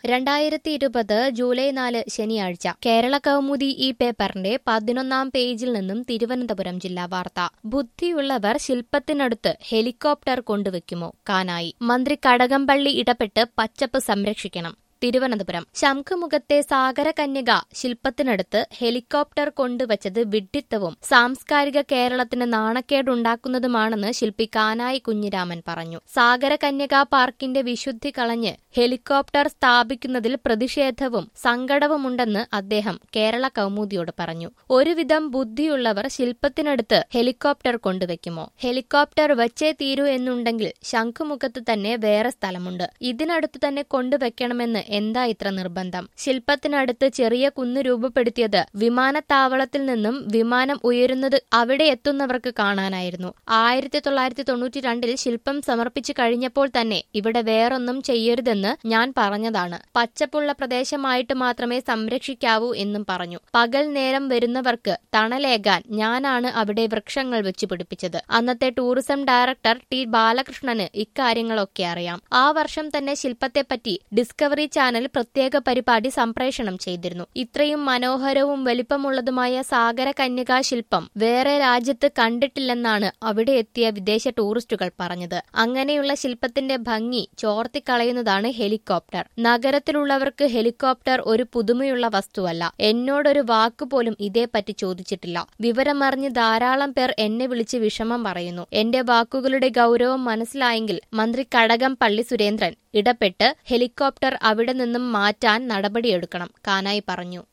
രണ്ടായിരത്തി ഇരുപത് ജൂലൈ നാല് ശനിയാഴ്ച കേരള കൗമുദി ഈ പേപ്പറിന്റെ പതിനൊന്നാം പേജിൽ നിന്നും തിരുവനന്തപുരം ജില്ലാ വാർത്ത ബുദ്ധിയുള്ളവർ ശില്പത്തിനടുത്ത് ഹെലികോപ്റ്റർ കൊണ്ടുവയ്ക്കുമോ കാനായി മന്ത്രി കടകംപള്ളി ഇടപെട്ട് പച്ചപ്പ് സംരക്ഷിക്കണം തിരുവനന്തപുരം ശംഖുമുഖത്തെ സാഗരകന്യക ശില്പത്തിനടുത്ത് ഹെലികോപ്റ്റർ കൊണ്ടുവച്ചത് വിഡ്ഢിത്തവും സാംസ്കാരിക കേരളത്തിന് നാണക്കേടുണ്ടാക്കുന്നതുമാണെന്ന് ശില്പി കാനായി കുഞ്ഞിരാമൻ പറഞ്ഞു സാഗരകന്യക പാർക്കിന്റെ വിശുദ്ധി കളഞ്ഞ് ഹെലികോപ്റ്റർ സ്ഥാപിക്കുന്നതിൽ പ്രതിഷേധവും സങ്കടവുമുണ്ടെന്ന് അദ്ദേഹം കേരള കൗമുദിയോട് പറഞ്ഞു ഒരുവിധം ബുദ്ധിയുള്ളവർ ശില്പത്തിനടുത്ത് ഹെലികോപ്റ്റർ കൊണ്ടുവയ്ക്കുമോ ഹെലികോപ്റ്റർ വച്ചേ തീരൂ എന്നുണ്ടെങ്കിൽ ശംഖുമുഖത്ത് തന്നെ വേറെ സ്ഥലമുണ്ട് ഇതിനടുത്ത് തന്നെ കൊണ്ടുവയ്ക്കണമെന്ന് എന്താ ഇത്ര നിർബന്ധം ശില്പത്തിനടുത്ത് ചെറിയ കുന്ന് രൂപപ്പെടുത്തിയത് വിമാനത്താവളത്തിൽ നിന്നും വിമാനം ഉയരുന്നത് അവിടെ എത്തുന്നവർക്ക് കാണാനായിരുന്നു ആയിരത്തി തൊള്ളായിരത്തി തൊണ്ണൂറ്റി രണ്ടിൽ ശില്പം സമർപ്പിച്ചു കഴിഞ്ഞപ്പോൾ തന്നെ ഇവിടെ വേറൊന്നും ചെയ്യരുതെന്ന് ഞാൻ പറഞ്ഞതാണ് പച്ചപ്പുള്ള പ്രദേശമായിട്ട് മാത്രമേ സംരക്ഷിക്കാവൂ എന്നും പറഞ്ഞു പകൽ നേരം വരുന്നവർക്ക് തണലേകാൻ ഞാനാണ് അവിടെ വൃക്ഷങ്ങൾ വെച്ച് പിടിപ്പിച്ചത് അന്നത്തെ ടൂറിസം ഡയറക്ടർ ടി ബാലകൃഷ്ണന് ഇക്കാര്യങ്ങളൊക്കെ അറിയാം ആ വർഷം തന്നെ ശില്പത്തെപ്പറ്റി ഡിസ്കവറി ചാനൽ പ്രത്യേക പരിപാടി സംപ്രേഷണം ചെയ്തിരുന്നു ഇത്രയും മനോഹരവും വലിപ്പമുള്ളതുമായ സാഗര കന്യകാ ശില്പം വേറെ രാജ്യത്ത് കണ്ടിട്ടില്ലെന്നാണ് അവിടെ എത്തിയ വിദേശ ടൂറിസ്റ്റുകൾ പറഞ്ഞത് അങ്ങനെയുള്ള ശില്പത്തിന്റെ ഭംഗി ചോർത്തിക്കളയുന്നതാണ് ഹെലികോപ്റ്റർ നഗരത്തിലുള്ളവർക്ക് ഹെലികോപ്റ്റർ ഒരു പുതുമയുള്ള വസ്തുവല്ല എന്നോടൊരു വാക്കുപോലും ഇതേപ്പറ്റി ചോദിച്ചിട്ടില്ല വിവരമറിഞ്ഞ് ധാരാളം പേർ എന്നെ വിളിച്ച് വിഷമം പറയുന്നു എന്റെ വാക്കുകളുടെ ഗൗരവം മനസ്സിലായെങ്കിൽ മന്ത്രി കടകം പള്ളി സുരേന്ദ്രൻ ഇടപെട്ട് ഹെലികോപ്റ്റർ അവിടെ നിന്നും മാറ്റാൻ നടപടിയെടുക്കണം കാനായി പറഞ്ഞു